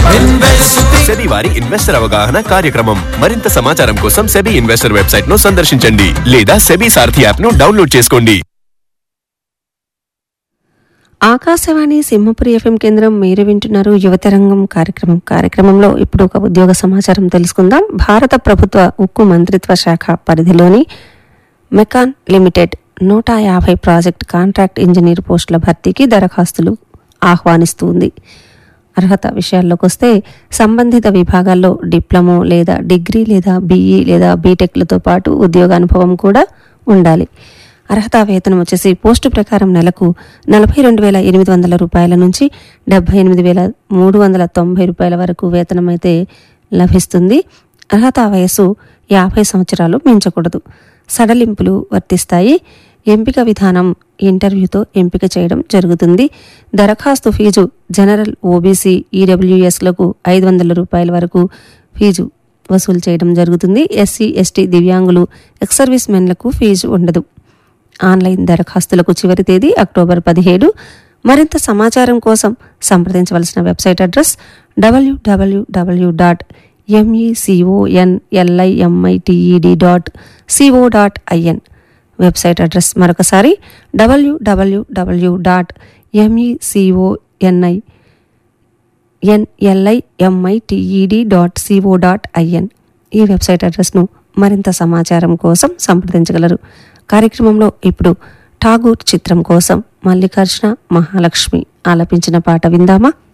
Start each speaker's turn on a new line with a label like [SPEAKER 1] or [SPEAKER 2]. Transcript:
[SPEAKER 1] SEBI వారి investor అవగాహన కార్యక్రమం మరింత సమాచారం కోసం సెబీ ఇన్వెస్టర్ వెబ్సైట్ ను సందర్శించండి లేదా సెబీ సారథి యాప్ ను డౌన్లోడ్ చేసుకోండి
[SPEAKER 2] ఆకాశవాణి సింహపురి ఎఫ్ఎం కేంద్రం మీరు వింటున్నారు యువతరంగం కార్యక్రమం కార్యక్రమంలో ఇప్పుడు ఒక ఉద్యోగ సమాచారం తెలుసుకుందాం భారత ప్రభుత్వ ఉక్కు మంత్రిత్వ శాఖ పరిధిలోని మెకాన్ లిమిటెడ్ నూట యాభై ప్రాజెక్ట్ కాంట్రాక్ట్ ఇంజనీర్ పోస్టుల భర్తీకి దరఖాస్తులు ఆహ్వానిస్తుంది అర్హత విషయాల్లోకి వస్తే సంబంధిత విభాగాల్లో డిప్లొమో లేదా డిగ్రీ లేదా బీఈ లేదా బీటెక్లతో పాటు ఉద్యోగానుభవం కూడా ఉండాలి అర్హత వేతనం వచ్చేసి పోస్టు ప్రకారం నెలకు నలభై రెండు వేల ఎనిమిది వందల రూపాయల నుంచి డెబ్బై ఎనిమిది వేల మూడు వందల తొంభై రూపాయల వరకు వేతనం అయితే లభిస్తుంది అర్హత వయస్సు యాభై సంవత్సరాలు మించకూడదు సడలింపులు వర్తిస్తాయి ఎంపిక విధానం ఇంటర్వ్యూతో ఎంపిక చేయడం జరుగుతుంది దరఖాస్తు ఫీజు జనరల్ ఓబీసీ ఈడబ్ల్యూఎస్లకు ఐదు వందల రూపాయల వరకు ఫీజు వసూలు చేయడం జరుగుతుంది ఎస్సీ ఎస్టీ దివ్యాంగులు ఎక్స్ సర్వీస్ మెన్లకు ఫీజు ఉండదు ఆన్లైన్ దరఖాస్తులకు చివరి తేదీ అక్టోబర్ పదిహేడు మరింత సమాచారం కోసం సంప్రదించవలసిన website address WWW dot MECONLIMITED dot CO dot IN website address మరొకసారి WWW dot MECONI NLIMITED dot CO dot IN ఈ వెబ్సైట్ అడ్రస్ను మరింత సమాచారం కోసం సంప్రదించగలరు కార్యక్రమంలో ఇప్పుడు ఠాగూర్ చిత్రం కోసం మల్లికార్జున మహాలక్ష్మి ఆలపించిన పాట విందామా